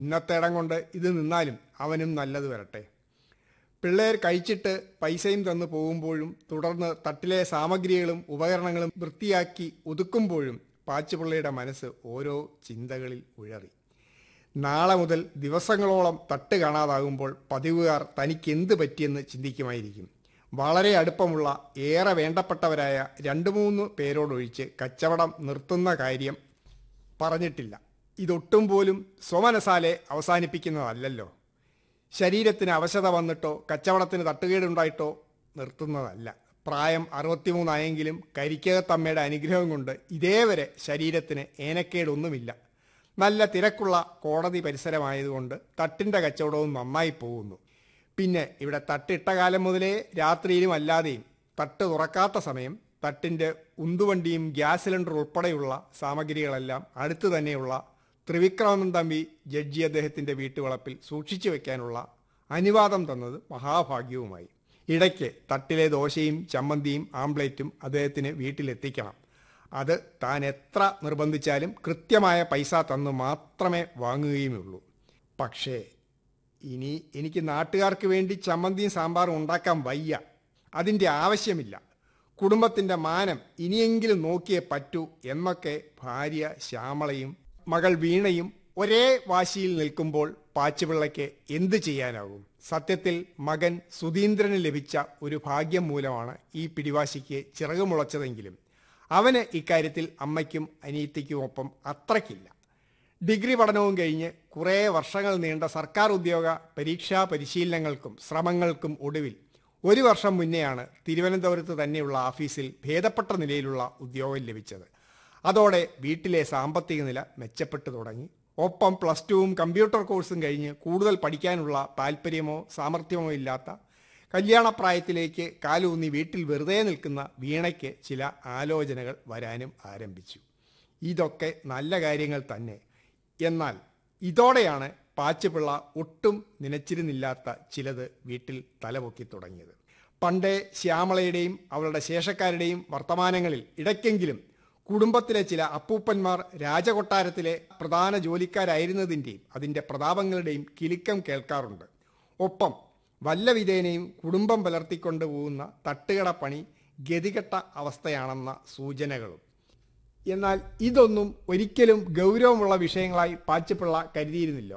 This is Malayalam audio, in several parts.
ഇന്നത്തേടം കൊണ്ട് ഇത് നിന്നാലും അവനും നല്ലത് വരട്ടെ പിള്ളേർ കഴിച്ചിട്ട് പൈസയും തന്നു പോകുമ്പോഴും തുടർന്ന് തട്ടിലെ സാമഗ്രികളും ഉപകരണങ്ങളും വൃത്തിയാക്കി ഒതുക്കുമ്പോഴും പാച്ചുപിള്ളയുടെ മനസ്സ് ഓരോ ചിന്തകളിൽ ഉഴറി നാളെ മുതൽ ദിവസങ്ങളോളം തട്ട് കാണാതാകുമ്പോൾ പതിവുകാർ തനിക്ക് എന്ത് പറ്റിയെന്ന് ചിന്തിക്കുമായിരിക്കും വളരെ അടുപ്പമുള്ള ഏറെ വേണ്ടപ്പെട്ടവരായ രണ്ട് മൂന്ന് പേരോടൊഴിച്ച് കച്ചവടം നിർത്തുന്ന കാര്യം പറഞ്ഞിട്ടില്ല ഇതൊട്ടും പോലും സ്വമനസാലെ അവസാനിപ്പിക്കുന്നതല്ലല്ലോ ശരീരത്തിന് അവശത വന്നിട്ടോ കച്ചവടത്തിന് തട്ടുകേടുണ്ടായിട്ടോ നിർത്തുന്നതല്ല പ്രായം അറുപത്തിമൂന്നായെങ്കിലും കരിക്കകത്തമ്മയുടെ അനുഗ്രഹം കൊണ്ട് ഇതേവരെ ശരീരത്തിന് ഏനക്കേടൊന്നുമില്ല നല്ല തിരക്കുള്ള കോടതി പരിസരമായതുകൊണ്ട് തട്ടിൻ്റെ കച്ചവടവും നന്നായി പോകുന്നു പിന്നെ ഇവിടെ തട്ടിട്ട കാലം മുതലേ രാത്രിയിലും അല്ലാതെയും തട്ട് തുറക്കാത്ത സമയം തട്ടിൻ്റെ ഉന്തുവണ്ടിയും ഗ്യാസ് സിലിണ്ടർ ഉൾപ്പെടെയുള്ള സാമഗ്രികളെല്ലാം അടുത്തു തന്നെയുള്ള ത്രിവിക്രമൻ തമ്പി ജഡ്ജി അദ്ദേഹത്തിൻ്റെ വീട്ടുവളപ്പിൽ സൂക്ഷിച്ചു വെക്കാനുള്ള അനുവാദം തന്നത് മഹാഭാഗ്യവുമായി ഇടയ്ക്ക് തട്ടിലെ ദോശയും ചമ്മന്തിയും ആംപ്ലേറ്റും അദ്ദേഹത്തിന് വീട്ടിലെത്തിക്കണം അത് താൻ എത്ര നിർബന്ധിച്ചാലും കൃത്യമായ പൈസ തന്ന് മാത്രമേ വാങ്ങുകയുമുള്ളൂ പക്ഷേ ഇനി എനിക്ക് നാട്ടുകാർക്ക് വേണ്ടി ചമ്മന്തിയും സാമ്പാറും ഉണ്ടാക്കാൻ വയ്യ അതിൻ്റെ ആവശ്യമില്ല കുടുംബത്തിൻ്റെ മാനം ഇനിയെങ്കിലും നോക്കിയേ പറ്റൂ എന്നൊക്കെ ഭാര്യ ശ്യാമളയും മകൾ വീണയും ഒരേ വാശിയിൽ നിൽക്കുമ്പോൾ പാച്ചുപിള്ളയ്ക്ക് എന്തു ചെയ്യാനാകും സത്യത്തിൽ മകൻ സുധീന്ദ്രന് ലഭിച്ച ഒരു ഭാഗ്യം മൂലമാണ് ഈ പിടിവാശിക്ക് ചിറകുമുളച്ചതെങ്കിലും അവന് ഇക്കാര്യത്തിൽ അമ്മയ്ക്കും അനിയത്തിക്കുമൊപ്പം അത്രയ്ക്കില്ല ഡിഗ്രി പഠനവും കഴിഞ്ഞ് കുറേ വർഷങ്ങൾ നീണ്ട സർക്കാർ ഉദ്യോഗ പരീക്ഷാ പരിശീലനങ്ങൾക്കും ശ്രമങ്ങൾക്കും ഒടുവിൽ ഒരു വർഷം മുന്നെയാണ് തിരുവനന്തപുരത്ത് തന്നെയുള്ള ഓഫീസിൽ ഭേദപ്പെട്ട നിലയിലുള്ള ഉദ്യോഗം ലഭിച്ചത് അതോടെ വീട്ടിലെ സാമ്പത്തിക നില മെച്ചപ്പെട്ടു തുടങ്ങി ഒപ്പം പ്ലസ് ടുവും കമ്പ്യൂട്ടർ കോഴ്സും കഴിഞ്ഞ് കൂടുതൽ പഠിക്കാനുള്ള താല്പര്യമോ സാമർഥ്യമോ ഇല്ലാത്ത കല്യാണപ്രായത്തിലേക്ക് കാലൂന്നി വീട്ടിൽ വെറുതെ നിൽക്കുന്ന വീണയ്ക്ക് ചില ആലോചനകൾ വരാനും ആരംഭിച്ചു ഇതൊക്കെ നല്ല കാര്യങ്ങൾ തന്നെ എന്നാൽ ഇതോടെയാണ് പാച്ചുപിള്ള ഒട്ടും നനച്ചിരുന്നില്ലാത്ത ചിലത് വീട്ടിൽ തലപൊക്കി തുടങ്ങിയത് പണ്ടേ ശ്യാമളയുടെയും അവളുടെ ശേഷക്കാരുടെയും വർത്തമാനങ്ങളിൽ ഇടയ്ക്കെങ്കിലും കുടുംബത്തിലെ ചില അപ്പൂപ്പന്മാർ രാജകൊട്ടാരത്തിലെ പ്രധാന ജോലിക്കാരായിരുന്നതിൻ്റെയും അതിൻ്റെ പ്രതാപങ്ങളുടെയും കിലുക്കം കേൾക്കാറുണ്ട് ഒപ്പം വല്ല വിധേനയും കുടുംബം പുലർത്തിക്കൊണ്ടു പോകുന്ന തട്ടുകട പണി ഗതികെട്ട അവസ്ഥയാണെന്ന സൂചനകളും എന്നാൽ ഇതൊന്നും ഒരിക്കലും ഗൗരവമുള്ള വിഷയങ്ങളായി പാച്ചപ്പിള്ള കരുതിയിരുന്നില്ല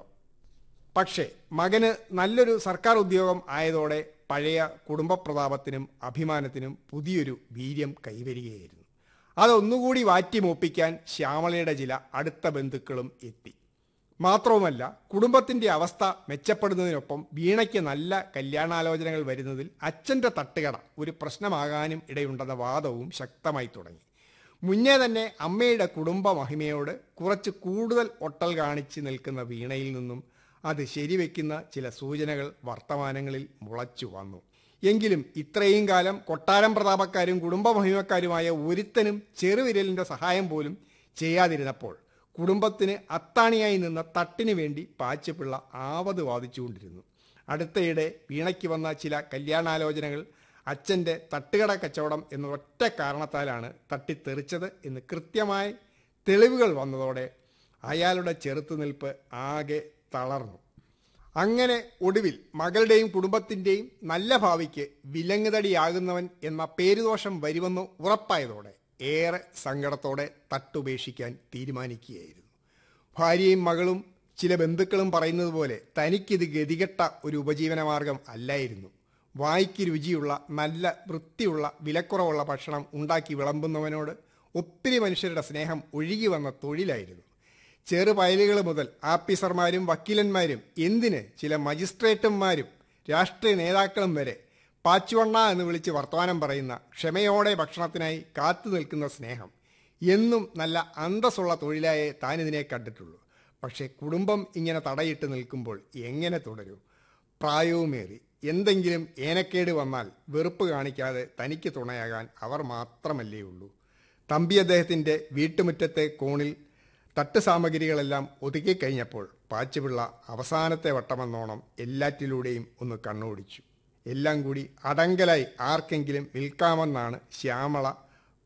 പക്ഷേ മകന് നല്ലൊരു സർക്കാർ ഉദ്യോഗം ആയതോടെ പഴയ കുടുംബ പ്രതാപത്തിനും അഭിമാനത്തിനും പുതിയൊരു വീര്യം കൈവരികയായിരുന്നു അതൊന്നുകൂടി വാറ്റിമൂപ്പിക്കാൻ ശ്യാമളയുടെ ചില അടുത്ത ബന്ധുക്കളും എത്തി മാത്രവുമല്ല കുടുംബത്തിന്റെ അവസ്ഥ മെച്ചപ്പെടുന്നതിനൊപ്പം വീണയ്ക്ക് നല്ല കല്യാണാലോചനകൾ വരുന്നതിൽ അച്ഛൻ്റെ തട്ടുകട ഒരു പ്രശ്നമാകാനും ഇടയുണ്ടെന്ന വാദവും ശക്തമായി തുടങ്ങി മുന്നേ തന്നെ അമ്മയുടെ കുടുംബ മഹിമയോട് കുറച്ച് കൂടുതൽ ഒട്ടൽ കാണിച്ച് നിൽക്കുന്ന വീണയിൽ നിന്നും അത് ശരിവെക്കുന്ന ചില സൂചനകൾ വർത്തമാനങ്ങളിൽ മുളച്ചു വന്നു എങ്കിലും ഇത്രയും കാലം കൊട്ടാരം പ്രതാപക്കാരും കുടുംബ മഹിമക്കാരുമായ ഒരുത്തനും ചെറുവിരലിൻ്റെ സഹായം പോലും ചെയ്യാതിരുന്നപ്പോൾ കുടുംബത്തിന് അത്താണിയായി നിന്ന തട്ടിനു വേണ്ടി പാച്ചുപിള്ള ആവത് വാദിച്ചുകൊണ്ടിരുന്നു അടുത്തയിടെ വീണയ്ക്ക് വന്ന ചില കല്യാണാലോചനകൾ അച്ഛൻ്റെ തട്ടുകട കച്ചവടം എന്ന ഒറ്റ കാരണത്താലാണ് തട്ടിത്തെറിച്ചത് എന്ന് കൃത്യമായി തെളിവുകൾ വന്നതോടെ അയാളുടെ ചെറുത്തുനിൽപ്പ് ആകെ തളർന്നു അങ്ങനെ ഒടുവിൽ മകളുടെയും കുടുംബത്തിൻ്റെയും നല്ല ഭാവിക്ക് വിലങ്ങുതടിയാകുന്നവൻ എന്ന പേരുദോഷം വരുമെന്ന് ഉറപ്പായതോടെ ഏറെ സങ്കടത്തോടെ തട്ടുപേക്ഷിക്കാൻ തീരുമാനിക്കുകയായിരുന്നു ഭാര്യയും മകളും ചില ബന്ധുക്കളും പറയുന്നത് പോലെ തനിക്കിത് ഗതികെട്ട ഒരു ഉപജീവനമാർഗം അല്ലായിരുന്നു വായിക്ക് രുചിയുള്ള നല്ല വൃത്തിയുള്ള വിലക്കുറവുള്ള ഭക്ഷണം ഉണ്ടാക്കി വിളമ്പുന്നവനോട് ഒത്തിരി മനുഷ്യരുടെ സ്നേഹം ഒഴുകി വന്ന തൊഴിലായിരുന്നു ചെറുപയലുകൾ മുതൽ ആഫീസർമാരും വക്കീലന്മാരും എന്തിന് ചില മജിസ്ട്രേറ്റുമാരും രാഷ്ട്രീയ നേതാക്കളും വരെ പാച്ചുവണ്ണ എന്ന് വിളിച്ച് വർത്തമാനം പറയുന്ന ക്ഷമയോടെ ഭക്ഷണത്തിനായി കാത്തു നിൽക്കുന്ന സ്നേഹം എന്നും നല്ല അന്തസ്സുള്ള തൊഴിലായേ താനിതിനെ കണ്ടിട്ടുള്ളൂ പക്ഷേ കുടുംബം ഇങ്ങനെ തടയിട്ട് നിൽക്കുമ്പോൾ എങ്ങനെ തുടരും പ്രായവുമേറി എന്തെങ്കിലും ഏനക്കേട് വന്നാൽ വെറുപ്പ് കാണിക്കാതെ തനിക്ക് തുണയാകാൻ അവർ മാത്രമല്ലേ ഉള്ളൂ തമ്പി അദ്ദേഹത്തിൻ്റെ വീട്ടുമുറ്റത്തെ കോണിൽ തട്ട് സാമഗ്രികളെല്ലാം ഒതുക്കിക്കഴിഞ്ഞപ്പോൾ പാച്ചുപിള്ള അവസാനത്തെ വട്ടമെന്നോണം എല്ലാറ്റിലൂടെയും ഒന്ന് കണ്ണോടിച്ചു എല്ലാം കൂടി അടങ്കലായി ആർക്കെങ്കിലും വിൽക്കാമെന്നാണ് ശ്യാമള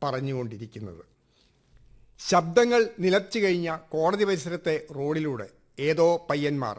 പറഞ്ഞുകൊണ്ടിരിക്കുന്നത് ശബ്ദങ്ങൾ നിലച്ചു കഴിഞ്ഞ കോടതി പരിസരത്തെ റോഡിലൂടെ ഏതോ പയ്യന്മാർ